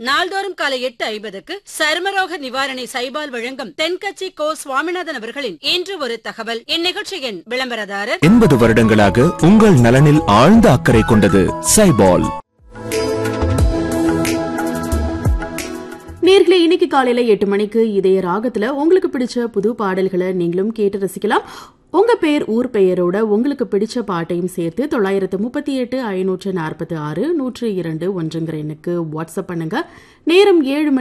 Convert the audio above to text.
நாள்தோறும் காலை எட்டு ஐம்பதுக்கு சருமரோக நிவாரணி சைபால் வழங்கும் தென்கட்சி கோ சுவாமிநாதன் அவர்களின் இன்று ஒரு தகவல் இந்நிகழ்ச்சியின் விளம்பரதாரர் எண்பது வருடங்களாக உங்கள் நலனில் ஆழ்ந்த அக்கறை கொண்டது சைபால் நேர்களே இன்னைக்கு காலையில எட்டு மணிக்கு இதய ராகத்துல உங்களுக்கு பிடிச்ச புது பாடல்களை நீங்களும் கேட்டு ரசிக்கலாம் உங்க பேர் ஊர் பெயரோட உங்களுக்கு பிடிச்ச பாட்டையும் சேர்த்து தொள்ளாயிரத்து முப்பத்தி எட்டு ஐநூற்று நாற்பத்தி ஆறு நூற்று இரண்டு ஒன்றுங்கிற எண்ணுக்கு வாட்ஸ்அப் பண்ணுங்க நேரம் ஏழு மணி